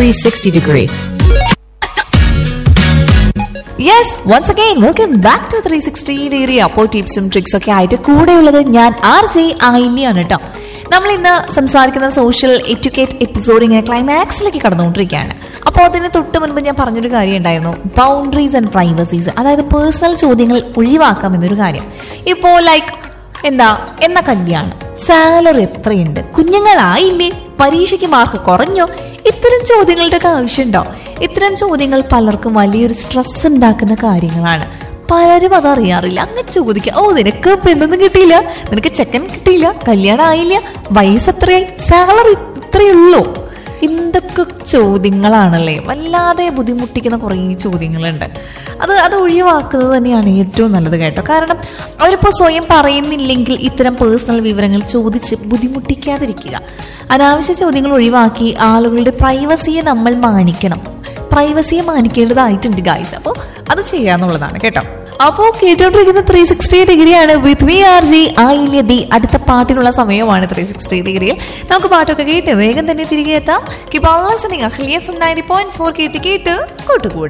360 degree. Yes once again welcome back to three sixty degree അപ്പോൾ ടിപ്സും tricks ഒക്കെ ആയിട്ട് കൂടെയുള്ളത് ഞാൻ ആർ ജെ ആയില്യാണ് കേട്ടോ നമ്മൾ ഇന്ന് സംസാരിക്കുന്ന സോഷ്യൽ എഡ്യൂക്കേറ്റ് എപ്പിസോഡ് ഇങ്ങനെ ക്ലൈമാക്സിലേക്ക് കടന്നുകൊണ്ടിരിക്കുകയാണ് അപ്പോൾ അതിന് തൊട്ട് മുൻപ് ഞാൻ പറഞ്ഞൊരു കാര്യം ഉണ്ടായിരുന്നു ബൗണ്ടറീസ് ആൻഡ് പ്രൈവസീസ് അതായത് പേഴ്സണൽ ചോദ്യങ്ങൾ ഒഴിവാക്കാം എന്നൊരു കാര്യം ഇപ്പോൾ ലൈക്ക് എന്താ എന്ന കല്യാണം സാലറി എത്രയുണ്ട് കുഞ്ഞുങ്ങളായില്ലേ പരീക്ഷയ്ക്ക് മാർക്ക് കുറഞ്ഞോ ഇത്തരം ചോദ്യങ്ങളുടെ ഒക്കെ ആവശ്യമുണ്ടോ ഇത്തരം ചോദ്യങ്ങൾ പലർക്കും വലിയൊരു സ്ട്രെസ് ഉണ്ടാക്കുന്ന കാര്യങ്ങളാണ് പലരും അതറിയാറില്ല അങ്ങനെ ചോദിക്കുക ഓ നിനക്ക് പെണ്ണൊന്നും കിട്ടിയില്ല നിനക്ക് ചെക്കൻ കിട്ടിയില്ല കല്യാണം ആയില്ല വയസ്സ് എത്രയായി സാലറി ഇത്രയുള്ളൂ എന്തൊക്കെ ചോദ്യങ്ങളാണല്ലേ വല്ലാതെ ബുദ്ധിമുട്ടിക്കുന്ന കുറേ ചോദ്യങ്ങളുണ്ട് അത് അത് ഒഴിവാക്കുന്നത് തന്നെയാണ് ഏറ്റവും നല്ലത് കേട്ടോ കാരണം അവരിപ്പോൾ സ്വയം പറയുന്നില്ലെങ്കിൽ ഇത്തരം പേഴ്സണൽ വിവരങ്ങൾ ചോദിച്ച് ബുദ്ധിമുട്ടിക്കാതിരിക്കുക അനാവശ്യ ചോദ്യങ്ങൾ ഒഴിവാക്കി ആളുകളുടെ പ്രൈവസിയെ നമ്മൾ മാനിക്കണം പ്രൈവസിയെ മാനിക്കേണ്ടതായിട്ടുണ്ട് ഗായ്സ് അപ്പോൾ അത് ചെയ്യാന്നുള്ളതാണ് കേട്ടോ അപ്പോൾ കേട്ടോണ്ടിരിക്കുന്ന ത്രീ സിക്സ്റ്റി ഡിഗ്രിയാണ് with V R G Ayilya D അടുത്ത പാട്ടിനുള്ള സമയമാണ് ത്രീ സിക്സ്റ്റി ഡിഗ്രിയിൽ നമുക്ക് പാട്ടൊക്കെ കേട്ട് വേഗം തന്നെ തിരികെ എത്താം കിപ്പോൾ listening Ahliya from ninety point four കേട്ട് കേട്ട് കൂട്ടുകൂടാം